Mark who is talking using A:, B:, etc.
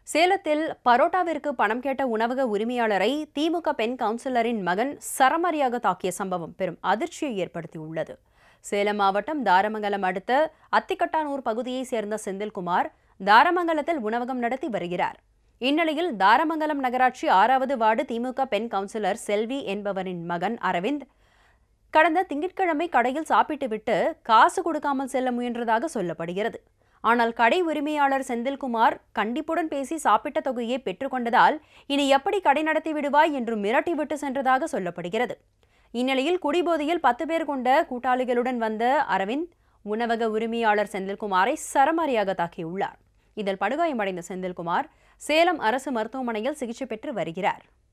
A: சேலத்தில் பரோட்டாவிற்கு பணம் கேட்ட உணவக உரிமையாளரை திமுக பெண் கவுன்சிலரின் மகன் சரமாரியாக தாக்கிய சம்பவம் பெரும் அதிர்ச்சியை ஏற்படுத்தியுள்ளது சேலம் மாவட்டம் தாரமங்கலம் அடுத்த அத்திக்கட்டானூர் பகுதியைச் சேர்ந்த செந்தில்குமார் தாரமங்கலத்தில் உணவகம் நடத்தி வருகிறார் இந்நிலையில் தாரமங்கலம் நகராட்சி ஆறாவது வார்டு திமுக பெண் கவுன்சிலர் செல்வி என்பவரின் மகன் அரவிந்த் கடந்த திங்கட்கிழமை கடையில் சாப்பிட்டுவிட்டு காசு கொடுக்காமல் செல்ல முயன்றதாக சொல்லப்படுகிறது ஆனால் கடை உரிமையாளர் செந்தில்குமார் கண்டிப்புடன் பேசி சாப்பிட்ட தொகையை பெற்றுக்கொண்டதால் இனி எப்படி கடை நடத்தி விடுவாய் என்று மிரட்டிவிட்டு சென்றதாக சொல்லப்படுகிறது இந்நிலையில் குடிபோதையில் பத்து பேர் கொண்ட கூட்டாளிகளுடன் வந்த அரவிந்த் உணவக உரிமையாளர் செந்தில்குமாரை சரமாரியாக தாக்கியுள்ளார் இதில் படுகாயமடைந்த செந்தில்குமார் சேலம் அரசு மருத்துவமனையில் சிகிச்சை பெற்று வருகிறார்